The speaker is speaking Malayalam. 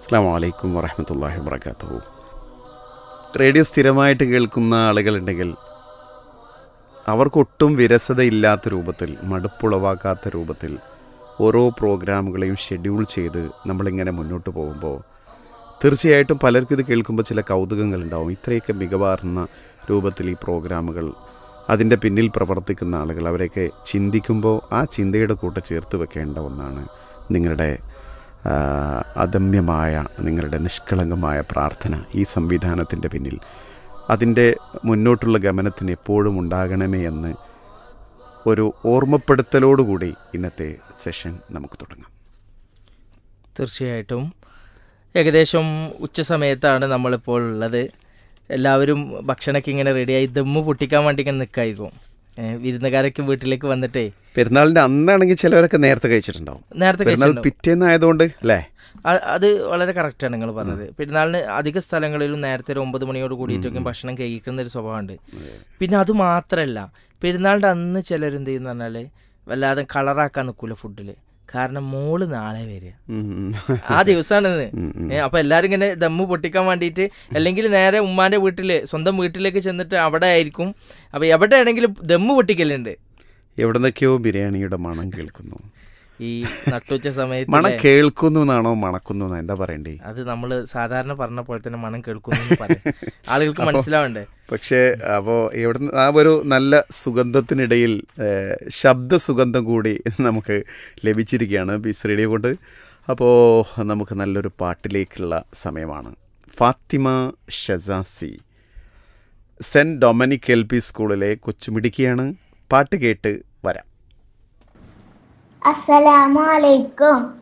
അസ്സാം വലൈക്കും വറഹമത്തല്ലാഹി വാബർക്കാത്തു റേഡിയോ സ്ഥിരമായിട്ട് കേൾക്കുന്ന ആളുകളുണ്ടെങ്കിൽ അവർക്കൊട്ടും വിരസതയില്ലാത്ത രൂപത്തിൽ മടുപ്പുളവാക്കാത്ത രൂപത്തിൽ ഓരോ പ്രോഗ്രാമുകളെയും ഷെഡ്യൂൾ ചെയ്ത് നമ്മളിങ്ങനെ മുന്നോട്ട് പോകുമ്പോൾ തീർച്ചയായിട്ടും പലർക്കും ഇത് കേൾക്കുമ്പോൾ ചില കൗതുകങ്ങളുണ്ടാവും ഇത്രയൊക്കെ മികവാർന്ന രൂപത്തിൽ ഈ പ്രോഗ്രാമുകൾ അതിൻ്റെ പിന്നിൽ പ്രവർത്തിക്കുന്ന ആളുകൾ അവരെയൊക്കെ ചിന്തിക്കുമ്പോൾ ആ ചിന്തയുടെ കൂടെ ചേർത്ത് വെക്കേണ്ട ഒന്നാണ് നിങ്ങളുടെ ആ, അദമ്യമായ നിങ്ങളുടെ നിഷ്കളങ്കമായ പ്രാർത്ഥന ഈ സംവിധാനത്തിൻ്റെ പിന്നിൽ അതിൻ്റെ മുന്നോട്ടുള്ള ഗമനത്തിന് എപ്പോഴും ഉണ്ടാകണമേ എന്ന് ഒരു ഓർമ്മപ്പെടുത്തലോടുകൂടി ഇന്നത്തെ സെഷൻ നമുക്ക് തുടങ്ങാം തീർച്ചയായിട്ടും ഏകദേശം ഉച്ച സമയത്താണ് നമ്മളിപ്പോൾ ഉള്ളത് എല്ലാവരും ഭക്ഷണമൊക്കെ ഇങ്ങനെ റെഡിയായി ദമ്മ് പൊട്ടിക്കാൻ വേണ്ടി ഇങ്ങനെ നിൽക്കായിരിക്കും ഏഹ് വിരുന്നുകാരൊക്കെ വീട്ടിലേക്ക് വന്നിട്ടേ പെരുന്നാളിൻ്റെ അന്നാണെങ്കിൽ ചിലവരൊക്കെ നേരത്തെ കഴിച്ചിട്ടുണ്ടാവും നേരത്തെ പെരുന്നാൾ കഴിച്ചിട്ടുണ്ടാവും. പിറ്റേന്നായതുകൊണ്ട് അല്ലേ അ- അത് വളരെ കറക്റ്റാണ് നിങ്ങൾ പറഞ്ഞത് പെരുന്നാളിന് അധിക സ്ഥലങ്ങളിലും നേരത്തെ ഒരു ഒമ്പത് മണിയോട് കൂടിയിട്ടൊക്കെ ഭക്ഷണം കഴിക്കുന്ന ഒരു സ്വഭാവമുണ്ട് പിന്നെ അത് മാത്രമല്ല പെരുന്നാളിൻ്റെ അന്ന് ചിലരെന്ത് ചെയ്യുന്ന പറഞ്ഞാൽ വല്ലാതെ കളറാക്കാൻ നിൽക്കൂല ഫുഡിൽ കാരണം മോള് നാളെ വരിക ഉം, ഉം. ആ ദിവസമാണിത് ഉം, ഉം. ഏ, അപ്പൊ എല്ലാരും ഇങ്ങനെ ദമ്മ് പൊട്ടിക്കാൻ വേണ്ടിയിട്ട് അല്ലെങ്കിൽ നേരെ ഉമ്മാന്റെ വീട്ടില് സ്വന്തം വീട്ടിലേക്ക് ചെന്നിട്ട് അവിടെ ആയിരിക്കും അപ്പൊ എവിടെയാണെങ്കിലും ദമ്മ് പൊട്ടിക്കലുണ്ട് എവിടുന്നൊക്കെയോ ബിരിയാണിയുടെ മണം കേൾക്കുന്നു ഈ നട്ടുച്ച സമയത്ത് മണം ല്ലേ? കേൾക്കുന്നു എന്നാണോ മണക്കുന്നു എന്നാ എന്താ പറയണ്ടേ അത് നമ്മള് സാധാരണ പറഞ്ഞ പോലെ തന്നെ മണം കേൾക്കുന്നു എന്ന് പറയും ആളുകൾക്ക് മനസ്സിലാവണ്ടേ പക്ഷേ അപ്പോൾ എവിടുന്ന് ആ ഒരു നല്ല സുഗന്ധത്തിനിടയിൽ ഏഹ്, ശബ്ദ സുഗന്ധം കൂടി നമുക്ക് ലഭിച്ചിരിക്കുകയാണ് ബീസ് റേഡിയോ കൊണ്ട് അപ്പോൾ നമുക്ക് നല്ലൊരു പാട്ടിലേക്കുള്ള സമയമാണ് Fathima Shasasi Saint Dominic L P സ്കൂളിലെ കൊച്ചുമിടുക്കിയാണ് പാട്ട് കേട്ട് വരാം അസ്സലാമു അലൈക്കും